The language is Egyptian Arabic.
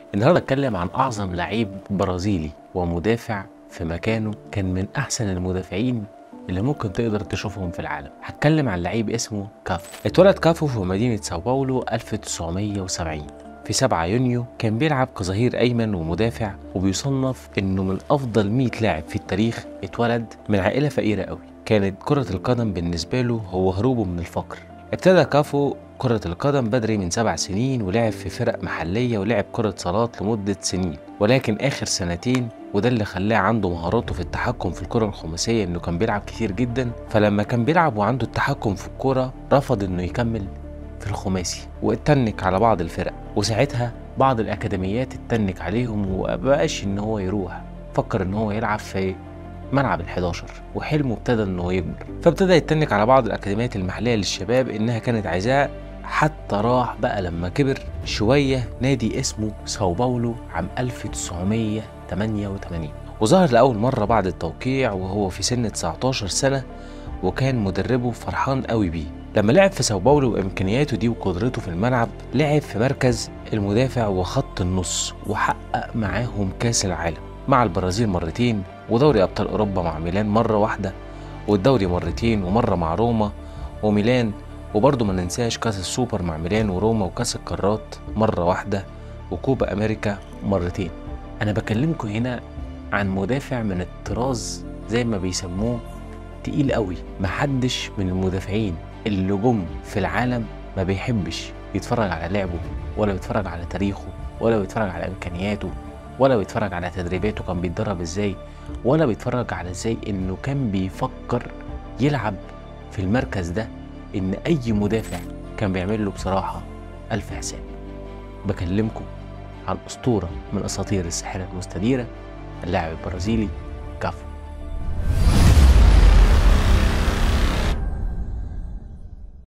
النهارده اتكلم عن اعظم لعيب برازيلي ومدافع في مكانه كان من احسن المدافعين اللي ممكن تقدر تشوفهم في العالم هتكلم عن لعيب اسمه كافو اتولد كافو في مدينة ساو باولو 1970 في 7 يونيو كان بيلعب كظهير ايمن ومدافع وبيصنف انه من افضل 100 لاعب في التاريخ اتولد من عائلة فقيرة قوي كانت كرة القدم بالنسبة له هو هروبه من الفقر ابتدى كافو كرة القدم بدري من سبع سنين ولعب في فرق محلية ولعب كرة صالات لمدة سنين ولكن آخر سنتين وده اللي خلاه عنده مهاراته في التحكم في الكرة الخماسية انه كان بيلعب كتير جدا فلما كان بيلعب وعنده التحكم في الكرة رفض انه يكمل في الخماسي واتنك على بعض الفرق وساعتها بعض الاكاديميات اتنك عليهم ومبقاش ان هو يروح فكر ان هو يلعب في ملعب ال11 وحلمه ابتدى انه يكبر فابتدى يتنك على بعض الاكاديميات المحليه للشباب انها كانت عايزاه حتى راح بقى لما كبر شويه نادي اسمه ساو باولو عام 1988 وظهر لاول مره بعد التوقيع وهو في سن 19 سنه وكان مدربه فرحان قوي بيه لما لعب في ساو باولو وامكانياته دي وقدرته في الملعب لعب في مركز المدافع وخط النص وحقق معاهم كاس العالم مع البرازيل مرتين ودوري ابطال اوروبا مع ميلان مره واحده والدوري مرتين ومره مع روما وميلان وبرضه ما ننساش كاس السوبر مع ميلان وروما وكاس القارات مره واحده وكوبا امريكا مرتين انا بكلمكم هنا عن مدافع من الطراز زي ما بيسموه تقيل قوي محدش من المدافعين اللي جم في العالم ما بيحبش يتفرج على لعبه ولا بيتفرج على تاريخه ولا بيتفرج على امكانياته ولا بيتفرج على تدريباته كان بيتدرب ازاي ولا بيتفرج على ازاي انه كان بيفكر يلعب في المركز ده ان اي مدافع كان بيعمل له بصراحه الف حساب بكلمكم عن اسطوره من اساطير الساحره المستديره اللاعب البرازيلي